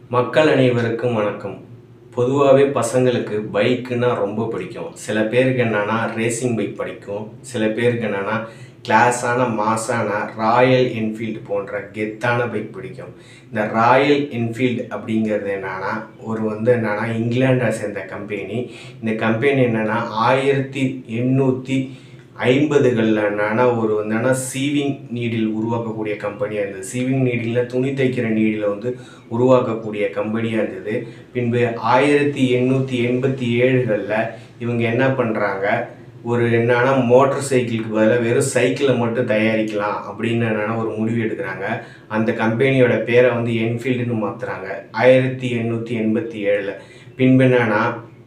மக்கள் அனைவருக்கும் வணக்கம் பொதுவாகவே பசங்களுக்கு பைக்குன்னா ரொம்ப பிடிக்கும் சில பேருக்கு என்னன்னா ரேசிங் பைக் பிடிக்கும் சில பேருக்கு என்னன்னா கிளாஸான மாசான ராயல் என்ஃபீல்டு போன்ற கெத்தான பைக் பிடிக்கும் இந்த ராயல் என்ஃபீல்டு அப்படிங்கிறது என்னன்னா ஒரு வந்து என்னன்னா இங்கிலாண்டை சேர்ந்த கம்பெனி இந்த கம்பெனி என்னன்னா ஆயிரத்தி எண்ணூற்றி ஐம்பதுகளில் என்னன்னா ஒரு வந்து சீவிங் நீடில் உருவாக்கக்கூடிய கம்பெனியாக இருந்தது சீவிங் நீடில் துணி தைக்கிற நீடில் வந்து உருவாக்கக்கூடிய கம்பெனியாக இருந்தது பின்பு ஆயிரத்தி எண்ணூற்றி எண்பத்தி ஏழுகளில் இவங்க என்ன பண்ணுறாங்க ஒரு என்னன்னா மோட்டார் சைக்கிளுக்கு பதிலாக வெறும் சைக்கிளை மட்டும் தயாரிக்கலாம் அப்படின்னு என்னன்னா ஒரு முடிவு எடுக்கிறாங்க அந்த கம்பெனியோட பேரை வந்து என்ஃபீல்டுன்னு மாற்றுறாங்க ஆயிரத்தி எண்ணூற்றி எண்பத்தி ஏழில் பின்பு என்னன்னா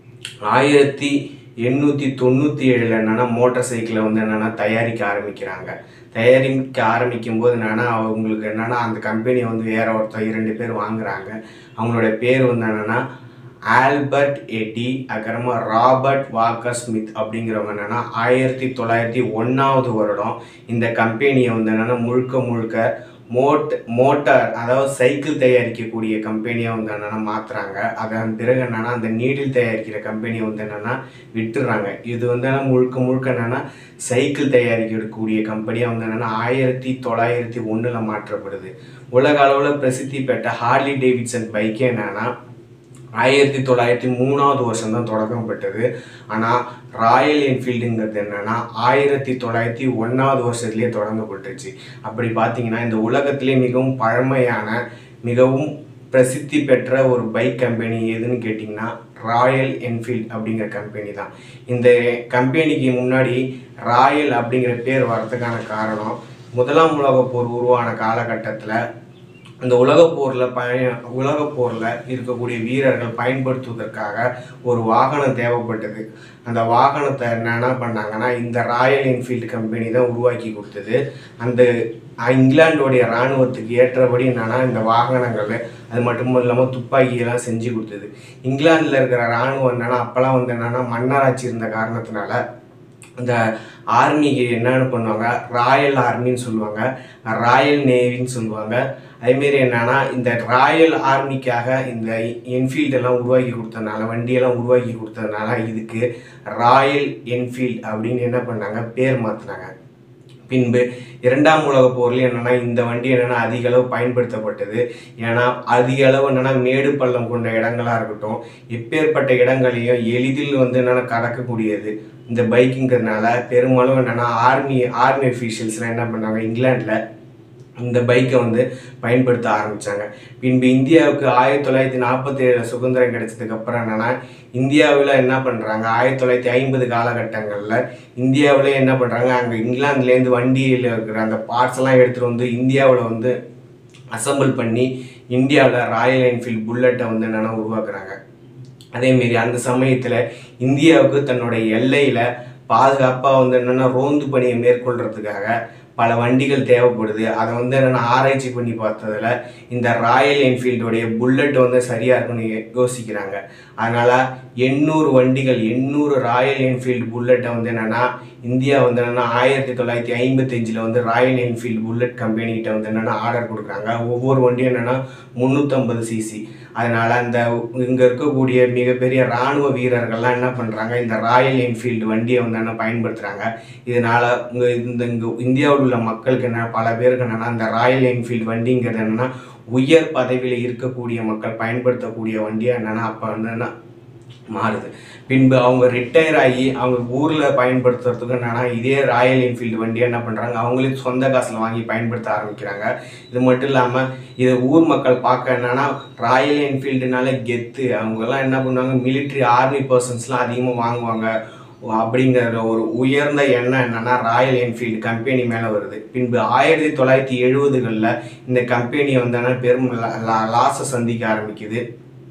ஆயிரத்தி எண்ணூற்றி தொண்ணூற்றி ஏழில் என்னென்னா மோட்டார் சைக்கிளை வந்து என்னென்னா தயாரிக்க ஆரம்பிக்கிறாங்க தயாரிக்க ஆரம்பிக்கும் போது என்னென்னா அவங்களுக்கு என்னென்னா அந்த கம்பெனியை வந்து வேற ஒருத்தர் இரண்டு பேர் வாங்குறாங்க அவங்களோட பேர் வந்து என்னென்னா ஆல்பர்ட் எடி அப்புறமா ராபர்ட் வாக்கர் ஸ்மித் அப்படிங்கிறவங்க என்னென்னா ஆயிரத்தி தொள்ளாயிரத்தி ஒன்றாவது வருடம் இந்த கம்பெனியை வந்து என்னென்னா முழுக்க முழுக்க மோட் மோட்டார் அதாவது சைக்கிள் தயாரிக்கக்கூடிய கம்பெனியை வந்து என்னென்னா மாற்றுறாங்க அதன் பிறகு என்னென்னா அந்த நீடில் தயாரிக்கிற கம்பெனியை வந்து என்னென்னா விட்டுறாங்க இது வந்து என்ன முழுக்க முழுக்க என்னென்னா சைக்கிள் தயாரிக்கக்கூடிய கம்பெனியாக வந்து என்னென்னா ஆயிரத்தி தொள்ளாயிரத்தி ஒன்றில் மாற்றப்படுது உலக அளவில் பிரசித்தி பெற்ற ஹார்லி டேவிட்சன் பைக்கே என்னென்னா ஆயிரத்தி தொள்ளாயிரத்தி மூணாவது வருஷம் தான் தொடங்கப்பட்டது ஆனால் ராயல் என்ஃபீல்டுங்கிறது என்னன்னா ஆயிரத்தி தொள்ளாயிரத்தி ஒன்றாவது வருஷத்துலேயே தொடங்கப்பட்டுச்சு அப்படி பார்த்தீங்கன்னா இந்த உலகத்திலே மிகவும் பழமையான மிகவும் பிரசித்தி பெற்ற ஒரு பைக் கம்பெனி எதுன்னு கேட்டிங்கன்னா ராயல் என்ஃபீல்ட் அப்படிங்கிற கம்பெனி தான் இந்த கம்பெனிக்கு முன்னாடி ராயல் அப்படிங்கிற பேர் வரதுக்கான காரணம் முதலாம் உலகப் போர் உருவான காலகட்டத்தில் இந்த உலகப் போரில் பய உலகப் போரில் இருக்கக்கூடிய வீரர்கள் பயன்படுத்துவதற்காக ஒரு வாகனம் தேவைப்பட்டது அந்த வாகனத்தை என்னென்ன பண்ணாங்கன்னா இந்த ராயல் என்ஃபீல்டு கம்பெனி தான் உருவாக்கி கொடுத்தது அந்த இங்கிலாந்தோடைய இராணுவத்துக்கு ஏற்றபடி என்னென்னா இந்த வாகனங்கள் அது மட்டும் இல்லாமல் துப்பாக்கியெல்லாம் செஞ்சு கொடுத்தது இங்கிலாந்தில் இருக்கிற இராணுவம் என்னென்னா அப்போல்லாம் வந்து என்னென்னா மன்னராட்சி இருந்த காரணத்தினால இந்த ஆர்மிக்கு என்னென்னு பண்ணுவாங்க ராயல் ஆர்மின்னு சொல்லுவாங்க ராயல் நேவின்னு சொல்லுவாங்க அதேமாரி என்னன்னா இந்த ராயல் ஆர்மிக்காக இந்த என்ஃபீல்டெல்லாம் உருவாக்கி கொடுத்ததுனால வண்டியெல்லாம் உருவாக்கி கொடுத்ததுனால இதுக்கு ராயல் என்ஃபீல்ட் அப்படின்னு என்ன பண்ணாங்க பேர் மாற்றினாங்க பின்பு இரண்டாம் உலக போர்ல என்னன்னா இந்த வண்டி என்னன்னா அதிக அளவு பயன்படுத்தப்பட்டது ஏன்னா அதிக அளவு என்னன்னா மேடு பள்ளம் கொண்ட இடங்களா இருக்கட்டும் எப்பேற்பட்ட இடங்களையும் எளிதில் வந்து என்னன்னா கடக்கக்கூடியது இந்த பைக்குங்கிறதுனால பெரும்பாலும் என்னன்னா ஆர்மி ஆர்மி அஃபீஷியல்ஸ்லாம் என்ன பண்ணாங்க இங்கிலாண்டில் இந்த பைக்கை வந்து பயன்படுத்த ஆரம்பித்தாங்க பின்பு இந்தியாவுக்கு ஆயிரத்தி தொள்ளாயிரத்தி நாற்பத்தி ஏழில் சுதந்திரம் கிடைச்சதுக்கு அப்புறம் என்னென்னா இந்தியாவில் என்ன பண்ணுறாங்க ஆயிரத்தி தொள்ளாயிரத்தி ஐம்பது காலகட்டங்களில் இந்தியாவிலே என்ன பண்ணுறாங்க அங்கே இங்கிலாந்துலேருந்து வண்டியில் இருக்கிற அந்த பார்ட்ஸ் எல்லாம் எடுத்துகிட்டு வந்து இந்தியாவில் வந்து அசம்பிள் பண்ணி இந்தியாவில் ராயல் என்ஃபீல்ட் புல்லட்டை வந்து என்னென்னா உருவாக்குறாங்க அதேமாரி அந்த சமயத்தில் இந்தியாவுக்கு தன்னுடைய எல்லையில் பாதுகாப்பாக வந்து என்னென்னா ரோந்து பணியை மேற்கொள்கிறதுக்காக பல வண்டிகள் தேவைப்படுது அதை வந்து என்னென்னா ஆராய்ச்சி பண்ணி பார்த்ததில் இந்த ராயல் என்ஃபீல்டோடைய புல்லட் வந்து சரியாக இருக்குன்னு யோசிக்கிறாங்க அதனால் எண்ணூறு வண்டிகள் எண்ணூறு ராயல் என்ஃபீல்டு புல்லட்டை வந்து என்னென்னா இந்தியா வந்து என்னென்னா ஆயிரத்தி தொள்ளாயிரத்தி ஐம்பத்தஞ்சில் வந்து ராயல் என்ஃபீல்டு புல்லட் கம்பெனிகிட்ட வந்து என்னென்னா ஆர்டர் கொடுக்குறாங்க ஒவ்வொரு வண்டியும் என்னென்னா முந்நூற்றம்பது சிசி அதனால் அந்த இங்கே இருக்கக்கூடிய மிகப்பெரிய இராணுவ வீரர்கள்லாம் என்ன பண்ணுறாங்க இந்த ராயல் என்ஃபீல்டு வண்டியை வந்து என்ன பயன்படுத்துகிறாங்க இதனால் இங்கே இந்த இங்கே இந்தியாவில் உள்ள மக்களுக்கு என்ன பல பேருக்கு என்னென்னா இந்த ராயல் என்ஃபீல்டு வண்டிங்கிறது என்னென்னா உயர் பதவியில் இருக்கக்கூடிய மக்கள் பயன்படுத்தக்கூடிய வண்டியாக என்னென்னா அப்போ என்னென்னா மாறுது பின்பு அவங்க ரிட்டையர் ஆகி அவங்க ஊரில் பயன்படுத்துறதுக்கு என்னென்னா இதே ராயல் என்ஃபீல்டு வண்டியை என்ன பண்ணுறாங்க அவங்களே சொந்த காசில் வாங்கி பயன்படுத்த ஆரம்பிக்கிறாங்க இது மட்டும் இல்லாமல் இதை ஊர் மக்கள் பார்க்க என்னென்னா ராயல் என்ஃபீல்டுனால கெத்து அவங்கெல்லாம் என்ன பண்ணுவாங்க மிலிட்ரி ஆர்மி பர்சன்ஸ்லாம் அதிகமாக வாங்குவாங்க அப்படிங்கிற ஒரு உயர்ந்த எண்ணம் என்னன்னா ராயல் என்ஃபீல்டு கம்பெனி மேலே வருது பின்பு ஆயிரத்தி தொள்ளாயிரத்தி எழுபதுகளில் இந்த கம்பெனி வந்து பெரும் லாஸை சந்திக்க ஆரம்பிக்குது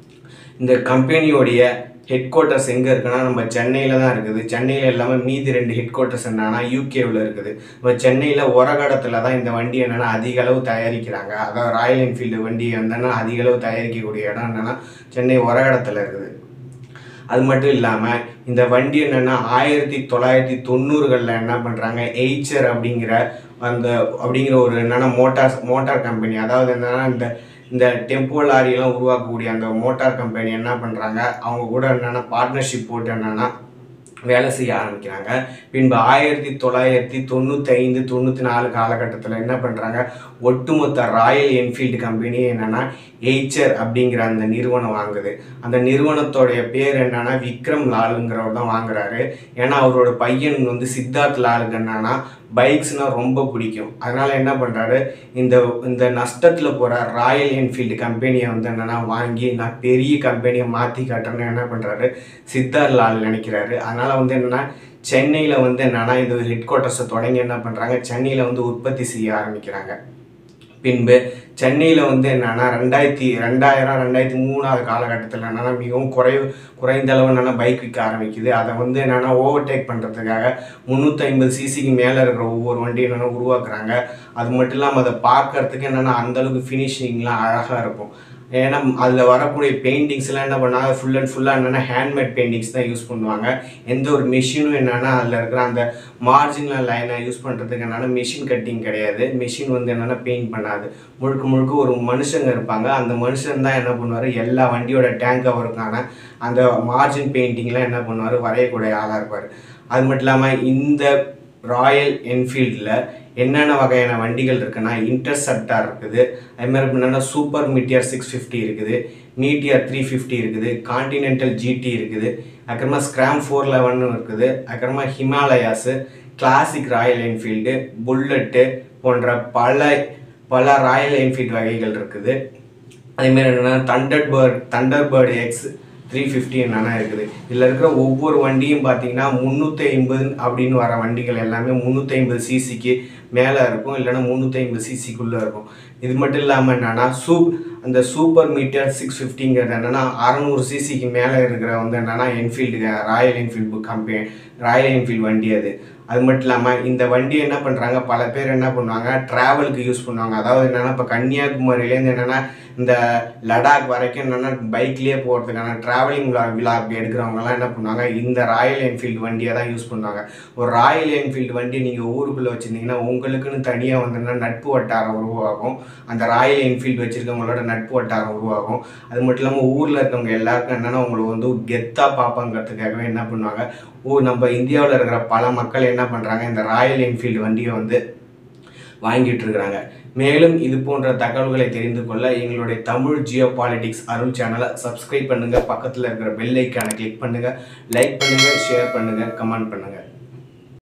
இந்த கம்பெனியோடைய ஹெட் குவார்ட்டர்ஸ் எங்கே இருக்குன்னா நம்ம சென்னையில் தான் இருக்குது சென்னையில் இல்லாமல் மீதி ரெண்டு ஹெட் குவார்ட்டர்ஸ் என்னன்னா யூகேவில் இருக்குது இப்போ சென்னையில் உரகடத்தில் தான் இந்த வண்டி என்னென்னா அதிக அளவு தயாரிக்கிறாங்க அதாவது ராயல் என்ஃபீல்டு வண்டி வந்தோன்னா அதிக அளவு தயாரிக்கக்கூடிய இடம் என்னென்னா சென்னை உரகடத்தில் இருக்குது அது மட்டும் இல்லாமல் இந்த வண்டி என்னென்னா ஆயிரத்தி தொள்ளாயிரத்தி தொண்ணூறுகளில் என்ன பண்ணுறாங்க எய்ச்சர் அப்படிங்கிற அந்த அப்படிங்கிற ஒரு என்னென்னா மோட்டார் மோட்டார் கம்பெனி அதாவது என்னென்னா இந்த இந்த டெம்போ லாரியெல்லாம் உருவாக்கக்கூடிய அந்த மோட்டார் கம்பெனி என்ன பண்ணுறாங்க அவங்க கூட என்னென்னா பார்ட்னர்ஷிப் போட்டு என்னென்னா வேலை செய்ய ஆரம்பிக்கிறாங்க பின்பு ஆயிரத்தி தொள்ளாயிரத்தி தொண்ணூற்றி ஐந்து தொண்ணூற்றி நாலு காலகட்டத்தில் என்ன பண்ணுறாங்க ஒட்டுமொத்த ராயல் என்ஃபீல்டு கம்பெனி என்னென்னா எய்ச்சர் அப்படிங்கிற அந்த நிறுவனம் வாங்குது அந்த நிறுவனத்தோடைய பேர் என்னன்னா விக்ரம் லாலுங்கிறவர் தான் வாங்குறாரு ஏன்னா அவரோட பையன் வந்து சித்தார்த் லாலுக்கு என்னன்னா பைக்ஸ்னால் ரொம்ப பிடிக்கும் அதனால் என்ன பண்ணுறாரு இந்த இந்த நஷ்டத்தில் போகிற ராயல் என்ஃபீல்டு கம்பெனியை வந்து என்னென்னா வாங்கி நான் பெரிய கம்பெனியை மாற்றி காட்டுறேன்னு என்ன பண்ணுறாரு சித்தார்த் லால் நினைக்கிறாரு அதனால் வந்து என்னென்னா சென்னையில் வந்து என்னென்னா இது ஹெட் குவார்ட்டர்ஸை தொடங்கி என்ன பண்ணுறாங்க சென்னையில் வந்து உற்பத்தி செய்ய ஆரம்பிக்கிறாங்க பின்பு சென்னையில் வந்து என்னென்னா ரெண்டாயிரத்தி ரெண்டாயிரம் ரெண்டாயிரத்தி மூணாவது காலகட்டத்தில் என்னென்னா மிகவும் குறைவு குறைந்த அளவு என்னென்னா பைக் விற்க ஆரம்பிக்குது அதை வந்து என்னென்னா ஓவர்டேக் பண்ணுறதுக்காக முந்நூற்றி ஐம்பது சிசிக்கு மேலே இருக்கிற ஒவ்வொரு வண்டியும் என்னென்னா உருவாக்குறாங்க அது மட்டும் இல்லாமல் அதை பார்க்கறதுக்கு என்னென்னா அந்தளவுக்கு ஃபினிஷிங்லாம் அழகாக இருக்கும் ஏன்னா அதில் வரக்கூடிய பெயிண்டிங்ஸ்லாம் என்ன பண்ணாங்க ஃபுல் அண்ட் ஃபுல்லாக என்னென்னா ஹேண்ட்மேட் பெயிண்டிங்ஸ் தான் யூஸ் பண்ணுவாங்க எந்த ஒரு மிஷினும் என்னென்னா அதில் இருக்கிற அந்த மார்ஜினல் லைனை யூஸ் பண்ணுறதுக்கு என்னென்னா மிஷின் கட்டிங் கிடையாது மிஷின் வந்து என்னென்னா பெயிண்ட் பண்ணாது முழுக்க முழுக்க ஒரு மனுஷங்க இருப்பாங்க அந்த மனுஷன் தான் என்ன பண்ணுவார் எல்லா வண்டியோட டேங்க் கவருக்கான அந்த மார்ஜின் பெயிண்டிங்லாம் என்ன பண்ணுவார் வரையக்கூடிய ஆளாக இருப்பார் அது மட்டும் இல்லாமல் இந்த ராயல் என்ஃபீல்டில் என்னென்ன வகையான வண்டிகள் இருக்குன்னா இன்டர்செப்டார் இருக்குது அது மாதிரி என்னென்னா சூப்பர் மீட்டியர் சிக்ஸ் ஃபிஃப்டி இருக்குது மீட்டியர் த்ரீ ஃபிஃப்டி இருக்குது கான்டினென்டல் ஜிடி இருக்குது அப்புறமா ஸ்க்ராம் ஃபோர் லெவன் இருக்குது அப்புறமா ஹிமாலயாஸு கிளாசிக் ராயல் என்ஃபீல்டு புல்லட்டு போன்ற பல பல ராயல் என்ஃபீல்டு வகைகள் இருக்குது அதேமாரி என்னென்னா Thunderbird Thunderbird X three fifty என்னென்னா இருக்குது இதில் இருக்கிற ஒவ்வொரு வண்டியும் பார்த்தீங்கன்னா முந்நூற்றி ஐம்பது அப்படின்னு வர வண்டிகள் எல்லாமே முந்நூற்றி ஐம்பது சிசிக்கு மேலே இருக்கும் இல்லைன்னா முந்நூற்றி ஐம்பது சிசிக்குள்ளே இருக்கும் இது மட்டும் இல்லாமல் என்னென்னா சூப் அந்த சூப்பர் மீட்டர் சிக்ஸ் ஃபிஃப்டிங்கிறது என்னென்னா அறநூறு சிசிக்கு மேலே இருக்கிற வந்து என்னென்னா Enfield Royal Enfield company Royal Enfield வண்டி அது அது மட்டும் இல்லாமல் இந்த வண்டி என்ன பண்ணுறாங்க பல பேர் என்ன பண்ணுவாங்க ட்ராவலுக்கு யூஸ் பண்ணுவாங்க அதாவது என்னென்னா இப்போ கன்னியாகுமரியிலேருந்து என்னென்னா இந்த லடாக் வரைக்கும் என்னென்னா பைக்லேயே போகிறதுக்கான ட்ராவலிங் விழா விழா அப்படி எடுக்கிறவங்கலாம் என்ன பண்ணுவாங்க இந்த ராயல் என்ஃபீல்டு வண்டியை தான் யூஸ் பண்ணுவாங்க ஒரு ராயல் என்ஃபீல்டு வண்டி நீங்கள் ஊருக்குள்ளே வச்சுருந்தீங்கன்னா உங்களுக்குன்னு தனியாக வந்து நட்பு வட்டாரம் உருவாகும் அந்த ராயல் என்ஃபீல்டு வச்சுருக்கவங்களோட நட்பு வட்டாரம் உருவாகும் அது மட்டும் இல்லாமல் ஊரில் இருக்கவங்க எல்லாருக்கும் என்னென்னா உங்களை வந்து கெத்தாக பார்ப்பாங்கிறதுக்காகவே என்ன பண்ணுவாங்க ஊ நம்ம இந்தியாவில் இருக்கிற பல மக்கள் என்ன பண்ணுறாங்க இந்த ராயல் என்ஃபீல்டு வண்டியை வந்து வாங்கிட்டு இருக்கிறாங்க மேலும் இது போன்ற தகவல்களை தெரிந்து கொள்ள எங்களுடைய தமிழ் ஜியோ பாலிடிக்ஸ் அருள் சேனலை சப்ஸ்கிரைப் பண்ணுங்கள் பக்கத்தில் இருக்கிற பெல் ஐக்கானை கிளிக் பண்ணுங்கள் லைக் பண்ணுங்கள் ஷேர் பண்ணுங்கள் கமெண்ட் பண்ணுங்கள்